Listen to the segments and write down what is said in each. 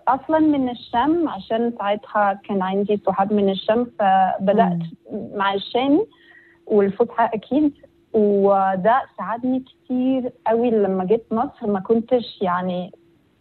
اصلا من الشام عشان ساعتها كان عندي صحاب من الشام فبدات مع الشامي والفصحى اكيد وده ساعدني كتير قوي لما جيت مصر ما كنتش يعني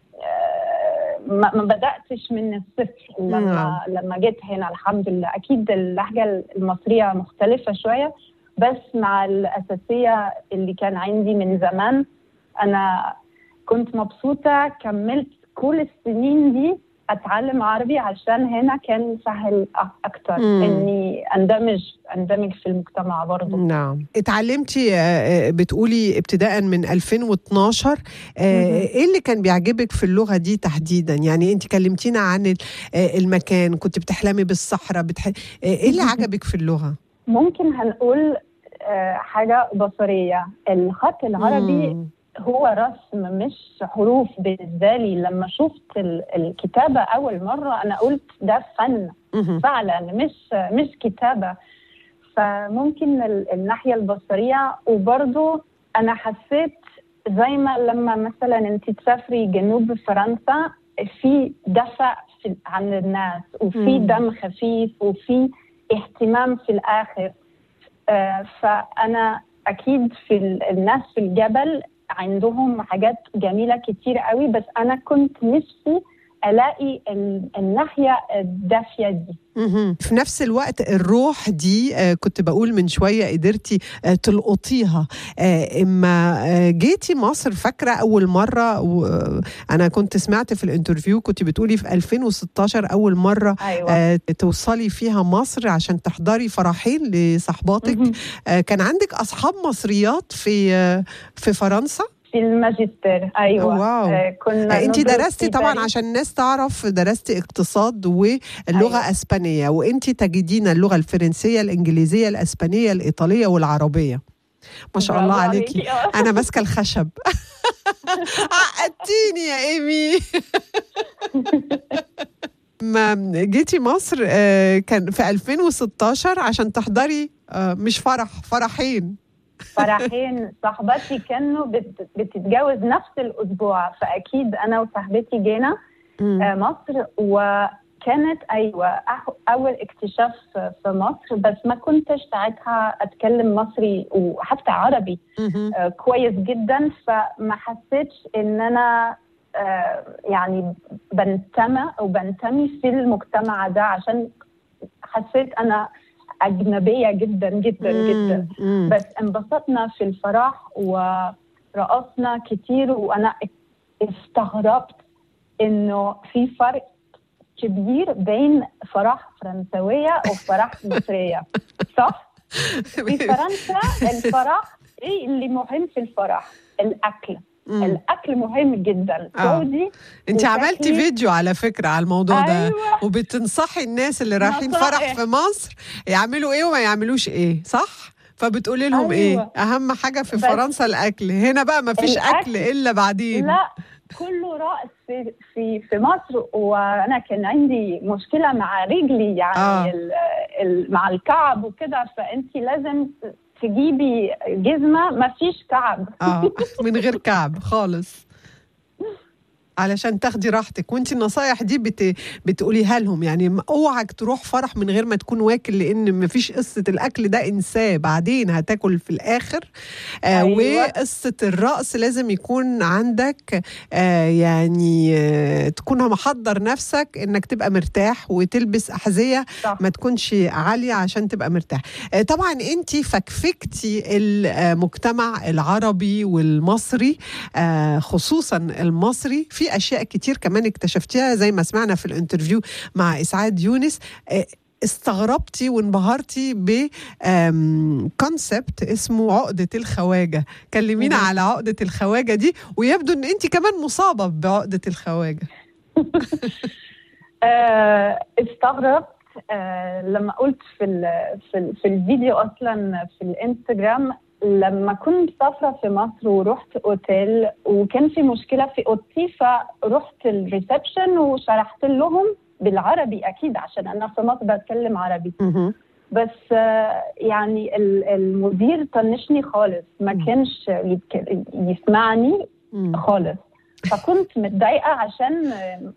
آه، ما ما بداتش من الصفر لما لما جيت هنا الحمد لله اكيد اللهجه المصريه مختلفه شويه بس مع الاساسيه اللي كان عندي من زمان انا كنت مبسوطه كملت كل السنين دي اتعلم عربي عشان هنا كان سهل أ- اكتر مم. اني اندمج اندمج في المجتمع برضه نعم اتعلمتي آه، آه، بتقولي ابتداء من 2012 آه، مهم. ايه اللي كان بيعجبك في اللغه دي تحديدا يعني انت كلمتينا عن ال- آه، المكان كنت بتحلمي بالصحراء بتح... آه، ايه اللي عجبك في اللغه ممكن هنقول آه، حاجه بصريه الخط العربي مم. هو رسم مش حروف بالنسبه لي لما شفت ال- الكتابه اول مره انا قلت ده فن مهم. فعلا مش مش كتابه فممكن ال- الناحيه البصريه وبرضو انا حسيت زي ما لما مثلا انت تسافري جنوب فرنسا في دفع في عن الناس وفي مم. دم خفيف وفي اهتمام في الاخر آه، فانا اكيد في ال- الناس في الجبل عندهم حاجات جميله كتير قوي بس انا كنت نفسي الاقي ال- الناحيه الدافيه دي مهم. في نفس الوقت الروح دي آه، كنت بقول من شوية قدرتي آه، تلقطيها آه، اما آه، جيتي مصر فاكرة أول مرة و- أنا كنت سمعت في الانترفيو كنت بتقولي في 2016 أول مرة ايوه آه، توصلي فيها مصر عشان تحضري فرحين لصحباتك مهم. آه، كان عندك أصحاب مصريات في آه، في فرنسا في الماجستير ايوه واو. آه، كنا انت ندرس درستي في طبعا باريس. عشان الناس تعرف درستي اقتصاد واللغه أيوة. اسبانيه وانت تجدين اللغه الفرنسيه الانجليزيه الاسبانيه الايطاليه والعربيه ما شاء الله برافو عليكي آه. انا ماسكه الخشب عقدتيني يا ايمي ما جيتي مصر آه، كان في 2016 عشان تحضري آه، مش فرح فرحين فرحين صاحبتي كانوا بت- بتتجوز نفس الاسبوع فاكيد انا وصاحبتي جينا آه، مصر وكانت ايوه أح- اول اكتشاف في مصر بس ما كنتش ساعتها اتكلم مصري وحتى عربي مهم. آه، كويس جدا فما حسيتش ان انا آه، يعني بنتمى او بنتمي في المجتمع ده عشان حسيت انا اجنبيه جدا جدا جدا مم. مم. بس انبسطنا في الفرح ورقصنا كتير وانا استغربت انه في فرق كبير بين فرح فرنسويه وفرح مصريه صح؟ في فرنسا الفرح ايه اللي مهم في الفرح؟ الاكل مم. الاكل مهم جدا آه. سعودي انت وشكلي- عملتي فيديو على فكره على الموضوع ده أيوة. وبتنصحي الناس اللي رايحين نصائح. فرح في مصر يعملوا ايه وما يعملوش ايه صح فبتقولي لهم أيوة. ايه اهم حاجه في بس- فرنسا الاكل هنا بقى ما فيش الأكل. اكل الا بعدين لا كله رقص في في في مصر وانا كان عندي مشكله مع رجلي يعني آه. آه. ال ال مع الكعب وكده فانت لازم تجيبي جزمه ما فيش كعب اه من غير كعب خالص علشان تاخدي راحتك وانت النصايح دي بت... بتقوليها لهم يعني م- اوعك تروح فرح من غير ما تكون واكل لان مفيش قصه الاكل ده انساه بعدين هتاكل في الاخر آه أيوة. وقصه الرقص لازم يكون عندك آه يعني آه تكون محضر نفسك انك تبقى مرتاح وتلبس احذيه صح. ما تكونش عاليه عشان تبقى مرتاح آه، طبعا انت فكفكتي المجتمع العربي والمصري آه، خصوصا المصري في اشياء كتير كمان اكتشفتيها زي ما سمعنا في الانترفيو مع اسعاد يونس آه، استغربتي وانبهرتي بكونسبت اسمه عقدة الخواجة كلمينا مهم. على عقدة الخواجة دي ويبدو ان انت كمان مصابة بعقدة الخواجة آه، استغربت آه، لما قلت في ال- في ال- في الفيديو اصلا في الانستغرام لما كنت مسافره في مصر ورحت اوتيل وكان في مشكله في اوضتي فرحت الريسبشن وشرحت لهم بالعربي اكيد عشان انا في مصر بتكلم عربي مهم. بس آه، يعني ال- المدير طنشني خالص ما كانش يتك- يسمعني مم. خالص فكنت متضايقه عشان